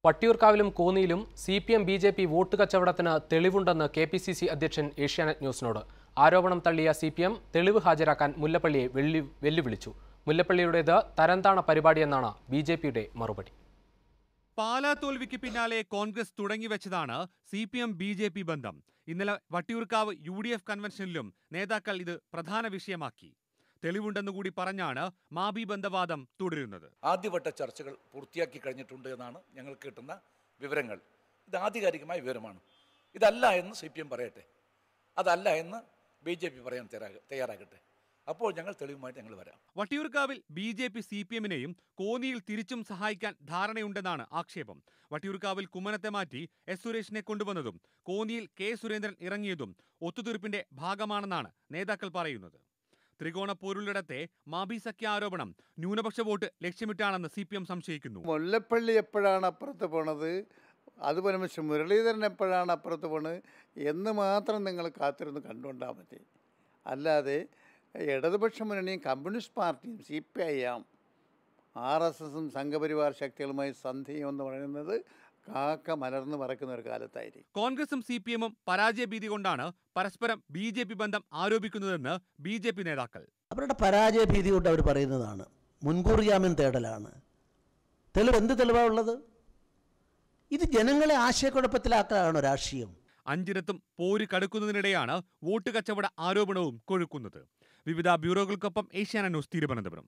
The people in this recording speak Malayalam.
വട്ടിയൂർക്കാവിലും കോന്നിയിലും C P M B J P vote കച്ചവടത്തിന് തെളിവുണ്ടെന്ന് കെ പി സി സി അധ്യക്ഷൻ ഏഷ്യാനെറ്റ് ന്യൂസിനോട് ആരോപണം തള്ളിയ സി പി എം തെളിവ് ഹാജരാക്കാൻ മുല്ലപ്പള്ളിയെ വെള്ളി വെല്ലുവിളിച്ചു മുല്ലപ്പള്ളിയുടേത് തരംതാണ പരിപാടിയെന്നാണ് ബി ജെ പിയുടെ മറുപടി പാലാ തോൽവിക്ക് പിന്നാലെ കോൺഗ്രസ് തുടങ്ങിവെച്ചതാണ് C P M B J P ബന്ധം ഇന്നലെ വട്ടിയൂർക്കാവ് യു ഡി എഫ് കൺവെൻഷനിലും നേതാക്കൾ ഇത് പ്രധാന വിഷയമാക്കി തെളിവുണ്ടെന്നുകൂടി പറഞ്ഞാണ് മാബി ബന്ധവാദം തുടരുന്നത് ആദ്യവട്ട ചർച്ചകൾ പൂർത്തിയാക്കി കഴിഞ്ഞിട്ടുണ്ട് എന്നാണ് ഞങ്ങൾക്ക് കിട്ടുന്ന വിവരങ്ങൾ ഇത് ആധികാരികമായ വിവരമാണ് ഇതല്ല എന്ന് സി പി എം പറയട്ടെ അതല്ല എന്ന് ബി ജെ പി പറയാൻ തയ്യാറാക- തയ്യാറാകട്ടെ അപ്പോൾ ഞങ്ങൾ തെളിവുമായിട്ട് ഞങ്ങൾ വരാം വട്ടിയൂർക്കാവിൽ B J P C P എമ്മിനെയും കോന്നിയിൽ തിരിച്ചും സഹായിക്കാൻ ധാരണയുണ്ടെന്നാണ് ആക്ഷേപം വട്ടിയൂർക്കാവിൽ കുമ്മനത്തെ മാറ്റി എസ് സുരേഷിനെ കൊണ്ടുവന്നതും കോന്നിയിൽ കെ സുരേന്ദ്രൻ ഇറങ്ങിയതും ഒത്തുതീർപ്പിന്റെ ഭാഗമാണെന്നാണ് നേതാക്കൾ പറയുന്നത് ത്രികോണ പോരുള്ളിടത്തെ മാബി സഖ്യ ആരോപണം ന്യൂനപക്ഷ വോട്ട് ലക്ഷ്യമിട്ടാണെന്ന് സി പി എം സംശയിക്കുന്നു മുല്ലപ്പള്ളി എപ്പോഴാണ് അപ്പുറത്ത് പോണത് അതുപോലെ പക്ഷെ മുരളീധരൻ എപ്പോഴാണ് അപ്പുറത്ത് പോണത് എന്ന് മാത്രം നിങ്ങൾ കാത്തിരുന്ന് കണ്ടുകൊണ്ടാൽ മതി അല്ലാതെ ഇടതുപക്ഷ മുന്നണിയും കമ്മ്യൂണിസ്റ്റ് പാർട്ടിയും C P I M R S എസും സംഘപരിവാർ ശക്തികളുമായി സന്ധിയും എന്ന് പറയുന്നത് കാക്ക മലർന്ന് പറക്കുന്ന ഒരു കാലത്തായിരിക്കും കോൺഗ്രസും സി പി എമ്മും പരാജയ ഭീതി കൊണ്ടാണ് പരസ്പരം ബി ജെ പി ബന്ധം ആരോപിക്കുന്നതെന്ന് ബി ജെ പി നേതാക്കൾ അവരുടെ പരാജയ ഭീതി കൊണ്ട് അവർ പറയുന്നതാണ് മുൻകൂർ ജാമ്യം തേടലാണ് തെളിവ് എന്ത് തെളിവാണ് ഉള്ളത് ഇത് ജനങ്ങളെ ആശയക്കുഴപ്പത്തിലാക്കാനാണോ രാഷ്ട്രീയം അഞ്ചിടത്തും പോര് കടുക്കുന്നതിനിടെയാണ് വോട്ട് കച്ചവട ആരോപണവും കൊഴുക്കുന്നത് വിവിധ ബ്യൂറോകൾക്കൊപ്പം ഏഷ്യാന ന്യൂസ് തിരുവനന്തപുരം